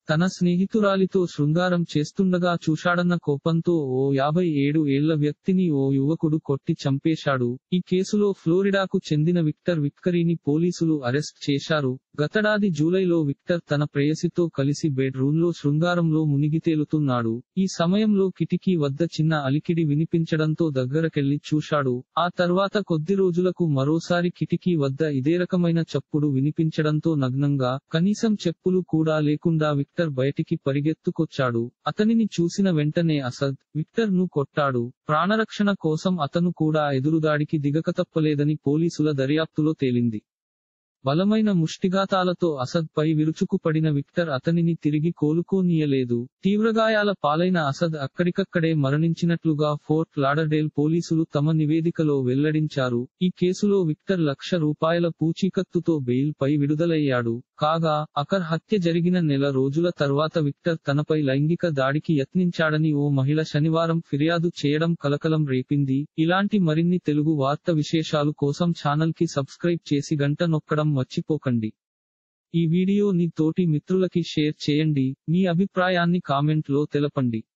తన స్నేహితురాలితో శృంగారం చేస్తుండగా చూశాడన్న కోపంతో ఓ యాభై ఏడు ఏళ్ల వ్యక్తిని ఓ యువకుడు కొట్టి చంపేశాడు ఈ కేసులో ఫ్లోరిడాకు చెందిన విక్టర్ విక్కరీని పోలీసులు అరెస్ట్ చేశారు గతడాది జూలైలో విక్టర్ తన ప్రేయసితో కలిసి బెడ్ రూంలో శృంగారంలో మునిగితేలుతున్నాడు ఈ సమయంలో కిటికీ వద్ద చిన్న అలికిడి వినిపించడంతో దగ్గరకెళ్లి చూశాడు ఆ తర్వాత కొద్ది రోజులకు మరోసారి కిటికీ వద్ద ఇదే రకమైన చప్పుడు వినిపించడంతో నగ్నంగా కనీసం చెప్పులు కూడా లేకుండా విక్టర్ బయటికి పరిగెత్తుకొచ్చాడు అతనిని చూసిన వెంటనే అసద్ విక్టర్ ను కొట్టాడు ప్రాణరక్షణ కోసం అతను కూడా ఎదురుదాడికి దిగక తప్పలేదని పోలీసుల దర్యాప్తులో తేలింది బలమైన ముష్టిఘాతాలతో అసద్ పై విరుచుకుపడిన విక్టర్ అతనిని తిరిగి కోలుకోనీయలేదు తీవ్రగాయాల పాలైన అసద్ అక్కడికక్కడే మరణించినట్లుగా ఫోర్ట్ లాడర్డేల్ పోలీసులు తమ నివేదికలో వెల్లడించారు ఈ కేసులో విక్టర్ లక్ష రూపాయల పూచీకత్తుతో బెయిల్ పై విడుదలయ్యాడు కాగా అకర్ హత్య జరిగిన నెల రోజుల తర్వాత విక్టర్ తనపై లైంగిక దాడికి యత్నించాడని ఓ మహిళ శనివారం ఫిర్యాదు చేయడం కలకలం రేపింది ఇలాంటి మరిన్ని తెలుగు వార్త విశేషాలు కోసం ఛానల్ కి సబ్స్క్రైబ్ చేసి గంట నొక్కడం మర్చిపోకండి ఈ వీడియోని తోటి మిత్రులకి షేర్ చేయండి మీ అభిప్రాయాన్ని కామెంట్ లో తెలపండి